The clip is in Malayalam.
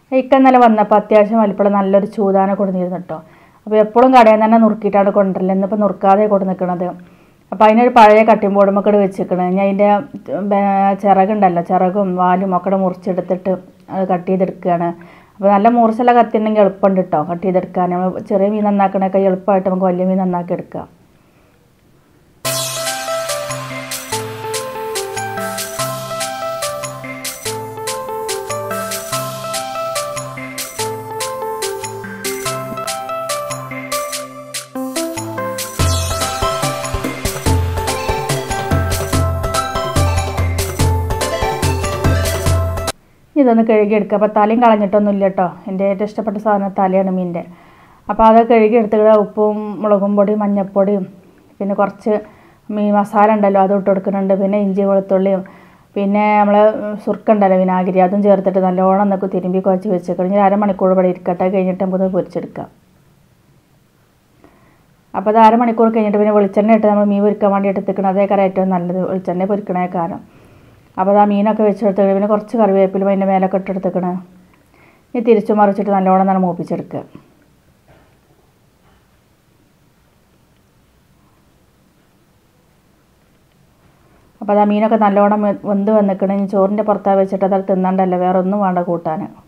ഇക്ക ഇന്നലെ വന്നപ്പോൾ അത്യാവശ്യം വലിപ്പമുള്ള നല്ലൊരു ചൂതാനെ കൊടുന്നിരുന്നു കേട്ടോ അപ്പോൾ എപ്പോഴും കടയിൽ നിന്ന് തന്നെ നുറുക്കിയിട്ടാണ് കൊണ്ടുവരല് ഇന്നിപ്പോൾ നുറുക്കാതെ കൊടു നിൽക്കണത് അപ്പോൾ അതിനൊരു പഴയ കട്ടിംഗ് ബോർഡുമൊക്കെ വെച്ചിരിക്കണത് ഞാൻ അതിൻ്റെ ചിറകുണ്ടല്ലോ ചിറകും വാലും ഒക്കെ മുറിച്ചെടുത്തിട്ട് അത് കട്ട് ചെയ്തെടുക്കുകയാണ് അപ്പോൾ നല്ല മൂർച്ചയുള്ള കത്തി ഉണ്ടെങ്കിൽ എളുപ്പമുണ്ട് കേട്ടോ കട്ട് ചെയ്തെടുക്കാൻ നമ്മൾ ചെറിയ മീൻ നന്നാക്കണൊക്കെ എളുപ്പമായിട്ട് നമുക്ക് വലിയ മീൻ നന്നാക്കി എടുക്കാം ഇതൊന്ന് കഴുകിയെടുക്കുക അപ്പോൾ തലയും കളഞ്ഞിട്ടൊന്നും ഇല്ല കേട്ടോ എൻ്റെ ഏറ്റവും ഇഷ്ടപ്പെട്ട സാധനം തലയാണ് മീനിൻ്റെ അപ്പോൾ അത് കഴുകിയെടുത്തിട്ട് ഉപ്പും മുളകും പൊടിയും മഞ്ഞൾപ്പൊടിയും പിന്നെ കുറച്ച് മീൻ മസാല ഉണ്ടല്ലോ അതും ഇട്ട് കൊടുക്കുന്നുണ്ട് പിന്നെ ഇഞ്ചി വെളുത്തുള്ളിയും പിന്നെ നമ്മൾ സുർക്ക ഉണ്ടല്ലോ വിനാഗിരി അതും ചേർത്തിട്ട് നല്ലോണം എന്നൊക്കെ തിരുമ്പി കുഴച്ച് വെച്ചേക്കണം ഇനി അരമണിക്കൂർ ഇവിടെ ഇരിക്കട്ടെ കഴിഞ്ഞിട്ട് നമുക്ക് പൊരിച്ചെടുക്കാം അപ്പോൾ അത് അരമണിക്കൂർ കഴിഞ്ഞിട്ട് പിന്നെ വെളിച്ചെണ്ണ ഇട്ട് നമ്മൾ മീൻ പൊരിക്കാൻ വേണ്ടി എടുത്തിക്കണം അതേക്കാരം ഏറ്റവും നല്ലത് വെളിച്ചെണ്ണ പൊരിക്കണേ കാരണം അപ്പോൾ അത് ആ മീനൊക്കെ വെച്ചെടുത്ത് പിന്നെ കുറച്ച് കറിവേപ്പിലും അതിൻ്റെ മേലൊക്കെ ഇട്ടെടുത്തേക്കണ് ഇനി തിരിച്ചു മറിച്ചിട്ട് നല്ലോണം തന്നെ മൂപ്പിച്ചെടുക്കുക അപ്പോൾ അത് ആ മീനൊക്കെ നല്ലോണം വെ- വെന്ത് വന്നിക്കണ് ഇനി ചോറിൻ്റെ പുറത്താ വെച്ചിട്ട് അത് തിന്നണ്ടല്ലോ വേറെ ഒന്നും വേണ്ട കൂട്ടാൻ